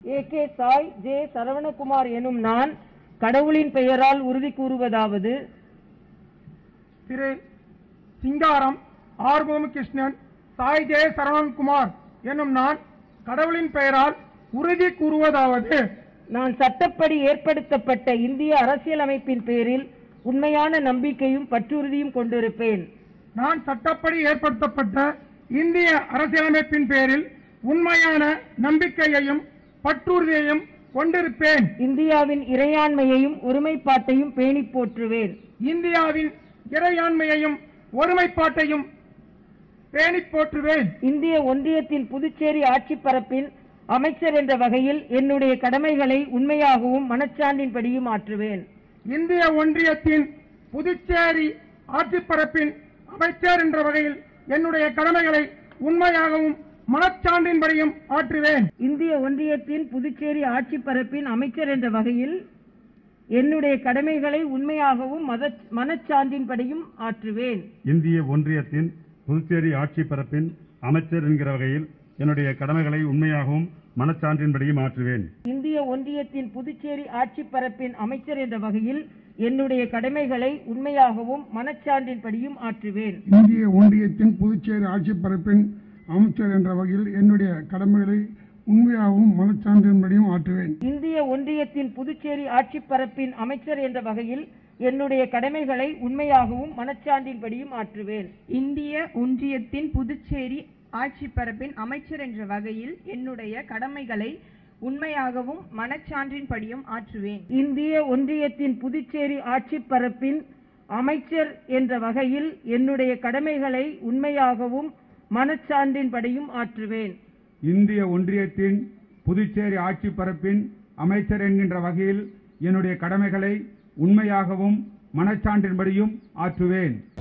ஏ K Sai J Saravanakumar எனும் நான் கடவுளின் பெயரால் உறுதி கூறுவதாவது திரு சிங்காரம் ஆர் கோமுகிருஷ்ணன் சாய் ஜெய சரவணன்குமார் என்னும் நான் கடவுளின் பெயரால் உறுதி கூறுவதாவது நான் சட்டப்படி ஏற்படுத்தப்பட்ட இந்திய அரசியலமைப்பின் பேரில் உண்மையான நம்பிக்கையும் பற்றுறுதியும் கொண்டிருப்பேன் நான் சட்டப்படி ஏற்படுத்தப்பட்ட இந்திய அரசியலமைப்பின் பேரில் உண்மையான நம்பிக்கையையும் பற்றுறுதியையும் கொண்டிருப்பேன் இந்தியாவின் இறையாண்மையையும் ஒருமைப்பாட்டையும் பேணிப் போற்றுவேன் இந்தியாவின் இறையாண்மையையும் ஒருமைப்பாட்டையும் பேணிப் போற்றுவேன் இந்திய ஒன்றியத்தின் புதுச்சேரி ஆட்சிப் பரப்பின் அமைச்சர் என்ற வகையில் என்னுடைய கடமைகளை உண்மையாகவும் மனச்சான்றின்படியும் ஆற்றுவேன் இந்திய ஒன்றியத்தின் புதுச்சேரி ஆட்சிப்பரப்பின் அமைச்சர் என்ற வகையில் என்னுடைய கடமைகளை உண்மையாகவும் மனச்சான்றின்படியும் ஆற்றுவேன் இந்திய ஒன்றியத்தின் புதுச்சேரி ஆட்சிப் பரப்பின் அமைச்சர் என்ற வகையில் என்னுடைய கடமைகளை உண்மையாகவும் மத மனச்சான்றின்படியும் ஆற்றுவேன் இந்திய ஒன்றியத்தின் புதுச்சேரி ஆட்சி பரப்பின் அமைச்சர் என்கிற வகையில் என்னுடைய கடமைகளை உண்மையாகவும் மனச்சான்றின்படியும் ஆற்றுவேன் இந்திய ஒன்றியத்தின் புதுச்சேரி ஆட்சிப் பரப்பின் அமைச்சர் என்ற வகையில் என்னுடைய கடமைகளை உண்மையாகவும் மனச்சான்றின்படியும் ஆற்றுவேன் இந்திய ஒன்றியத்தின் புதுச்சேரி ஆட்சிப் பரப்பின் அமைச்சர் என்ற வகையில் என்னுடைய கடமைகளை உண்மையாகவும் மனச்சான்றின்படியும் ஆற்றுவேன் இந்திய ஒன்றியத்தின் புதுச்சேரி ஆட்சிப் பரப்பின் அமைச்சர் என்ற வகையில் என்னுடைய கடமைகளை உண்மையாகவும் மனச்சான்றின்படியும் ஆற்றுவேன் இந்திய ஒன்றியத்தின் புதுச்சேரி ஆட்சிப்பரப்பின் அமைச்சர் என்ற வகையில் என்னுடைய கடமைகளை உண்மையாகவும் மனச்சான்றின்படியும் ஆற்றுவேன் இந்திய ஒன்றியத்தின் புதுச்சேரி ஆட்சிப் பரப்பின் அமைச்சர் என்ற வகையில் என்னுடைய கடமைகளை உண்மையாகவும் மனச்சான்றின்படியும் ஆற்றுவேன் இந்திய ஒன்றியத்தின் புதுச்சேரி ஆட்சி பரப்பின் அமைச்சர் என்கின்ற வகையில் என்னுடைய கடமைகளை உண்மையாகவும் மனச்சான்றின்படியும் ஆற்றுவேன்